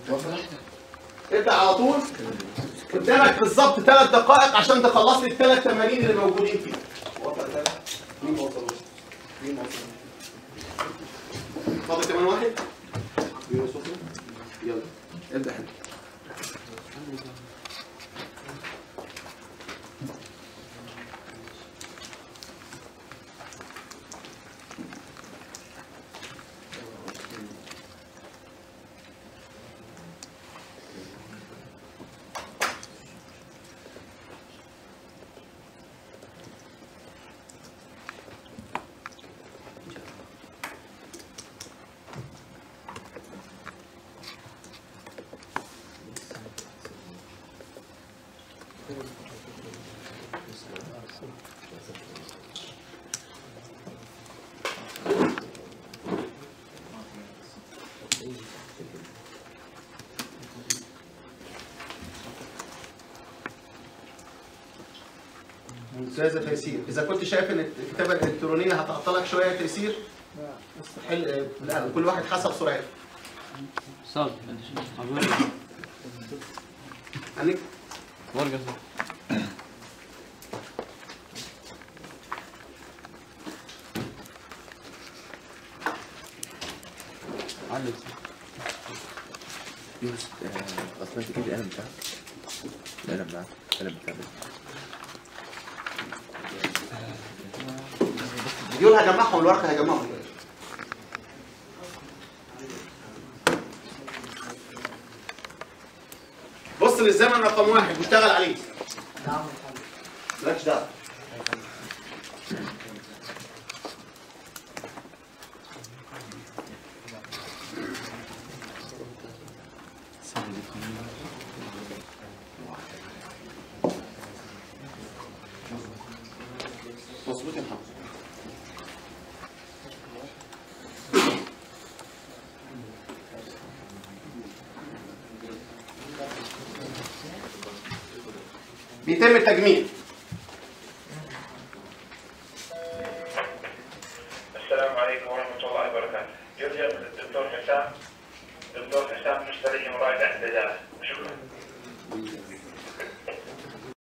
ابدا على طول قدامك بالظبط ثلاث دقائق عشان تخلص لي الثلاث تمارين اللي موجودين فيه وصل ثلاثة؟ مين ما وصلوش؟ مين ما وصلوش؟ فاضل كمان واحد؟ يوسف يلا ابدا حلو ممتازة تيسير إذا كنت شايف إن الكتابة الإلكترونية هتعطلك شوية يا تيسير حل لا كل واحد حسب سرعته استاذ اقول هنك ورقه علق يونس آه، اصلا تجيب القلم بتاعك القلم معاك القلم بتاعك دول هجمعهم الورقة هجمعهم بص للزمن رقم واحد واشتغل عليه مالكش دعوة مظبوط يا محمد بيتم التجميل السلام عليكم ورحمة الله وبركاته. يرجى من الدكتور حسام دكتور حسام مشتري مراجعة الإدارة. شكرا.